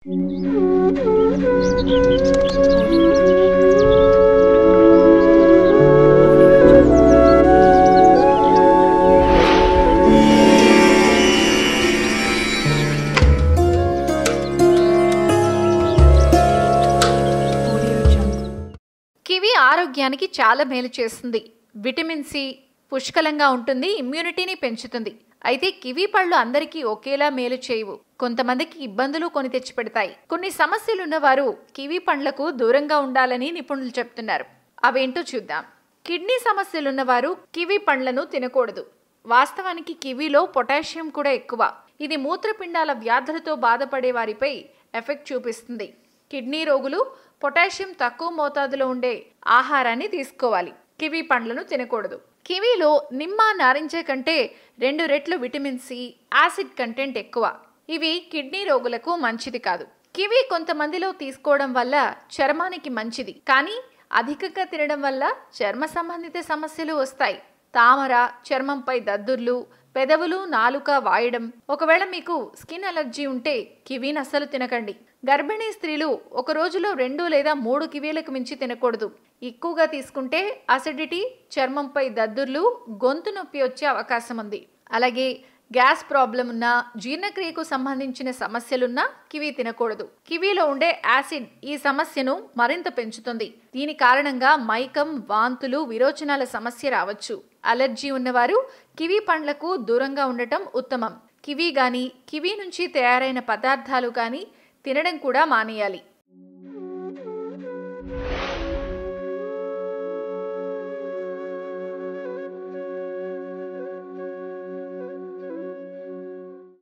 kiwi ఆరోగ్యానికి చాలా మేలు చేస్తుంది విటమిన్ సి పుష్కలంగా ఉంటుంది ఇమ్యూనిటీని పెంచుతుంది అయితే కివి పళ్ళు అందరికీ ఒకేలా మేలు చేయవు కొంతమందికి ఇబ్బందులు కొని తెచ్చిపెడతాయి కొన్ని సమస్యలున్న వారు కివి పండ్లకు దూరంగా ఉండాలని నిపుణులు చెప్తున్నారు అవేంటో చూద్దాం కిడ్నీ సమస్యలున్న వారు కివి పండ్లను తినకూడదు వాస్తవానికి కివీలో పొటాషియం కూడా ఎక్కువ ఇది మూత్రపిండాల వ్యాధులతో బాధపడే వారిపై ఎఫెక్ట్ చూపిస్తుంది కిడ్నీ రోగులు పొటాషియం తక్కువ మోతాదులో ఉండే ఆహారాన్ని తీసుకోవాలి కివీ పండ్లను తినకూడదు కివీలో నిమ్మ నారింజ కంటే రెండు రెట్లు విటమిన్ సి యాసిడ్ కంటెంట్ ఎక్కువ ఇవి కిడ్నీ రోగులకు మంచిది కాదు కివీ కొంతమందిలో తీసుకోవడం వల్ల చర్మానికి మంచిది కానీ అధికంగా తినడం వల్ల చర్మ సంబంధిత సమస్యలు వస్తాయి తామర చర్మంపై దద్దుర్లు పెదవులు నాలుక వాయడం ఒకవేళ మీకు స్కిన్ అలర్జీ ఉంటే కివీని అస్సలు తినకండి గర్భిణీ స్త్రీలు ఒక రోజులో రెండు లేదా మూడు కివీలకు మించి తినకూడదు ఎక్కువగా తీసుకుంటే అసిడిటీ చర్మంపై దద్దుర్లు గొంతు నొప్పి వచ్చే అవకాశం ఉంది అలాగే గ్యాస్ ప్రాబ్లం ఉన్నా జీర్ణక్రియకు సంబంధించిన సమస్యలున్నా కివీ తినకూడదు కివీలో ఉండే యాసిడ్ ఈ సమస్యను మరింత పెంచుతుంది దీని కారణంగా మైకం వాంతులు విరోచనాల సమస్య రావచ్చు అలర్జీ ఉన్నవారు కివీ పండ్లకు దూరంగా ఉండటం ఉత్తమం కివీ గాని కివీ నుంచి తయారైన పదార్థాలు గాని తినడం కూడా మానేయాలి